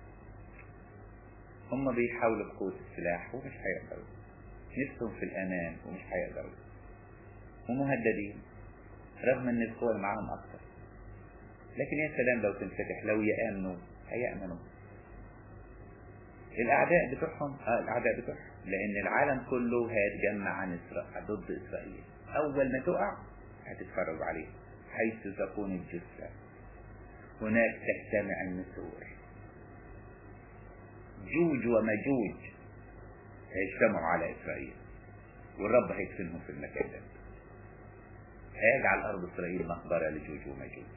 هم بيحاولوا بقوة السلاح ومش هيقدروا نفسهم في الأمان ومش هيقدروا ومهددين رغم ان القوى معاهم اكتر لكن يا سلام لو تنفتح لو يأمنوا هيأمنوا الأعداء بتوعهم آه الأعداء بتوعهم لأن العالم كله هيتجمع عن إسرائيل ضد إسرائيل أول ما تقع هتتفرج عليه حيث تكون الجثة هناك تجتمع النسور جوج ومجوج هيجتمعوا على إسرائيل والرب هيدفنهم في المكان ده هيجعل أرض إسرائيل مقبرة لجوج ومجوج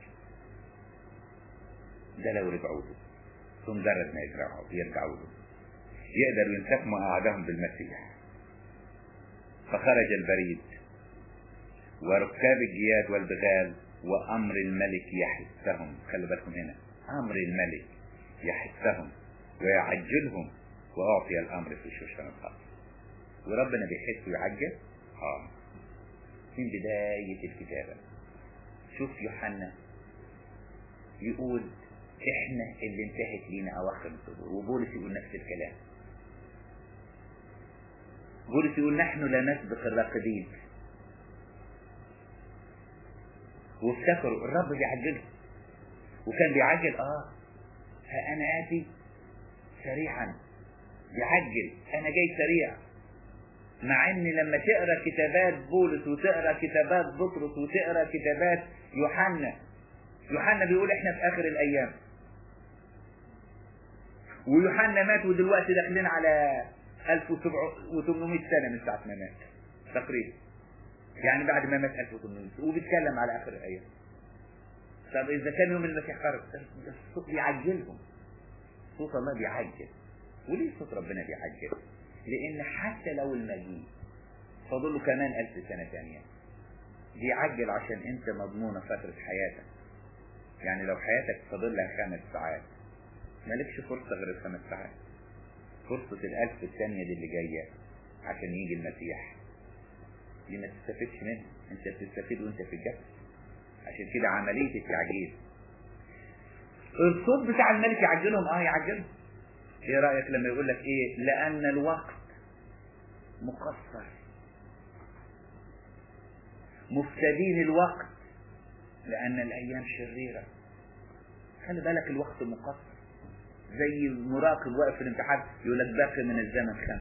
ده لو رجعوا له بمجرد ما يرجعوا يرجعوا له يقدروا ينتقموا أعدائهم بالمسيح فخرج البريد وركاب الجياد والبغال وأمر الملك يحثهم خلي بالكم هنا أمر الملك يحثهم ويعجلهم وأعطي الأمر في شوشان الخاص وربنا بيحس ويعجل اه من بداية الكتابة شوف يوحنا يقول احنا اللي انتهت لينا اواخر الصدور وبولس يقول نفس الكلام بولس يقول نحن لا نسبق الراقدين وافتكروا الرب بيعجلهم وكان بيعجل اه ها انا اتي سريعا يعجل انا جاي سريع مع ان لما تقرا كتابات بولس وتقرا كتابات بطرس وتقرا كتابات يوحنا يوحنا بيقول احنا في اخر الايام ويوحنا مات ودلوقتي داخلين على 1800 سنه من ساعه ما مات تقريبا يعني بعد ما مات 1800 وبيتكلم على اخر الايام طب اذا كان يوم المسيح خرج الصوت بيعجلهم صوت الله بيعجل وليه صوت ربنا بيعجل لان حتى لو المجيء فاضل له كمان ألف سنة ثانية بيعجل عشان انت مضمونة فترة حياتك يعني لو حياتك فاضل لها خمس ساعات مالكش فرصة غير الخمس ساعات فرصة الألف الثانية دي اللي جاية عشان يجي المسيح دي ما تستفدش منها انت بتستفيد وانت في الجسد عشان كده عملية التعجيل الصوت بتاع الملك يعجلهم اه يعجلهم ايه رأيك لما يقول لك ايه لان الوقت مقصر مفتدين الوقت لان الايام شريرة خلي بالك الوقت مقصر زي المراقب واقف في الامتحان يقول لك باقي من الزمن خمس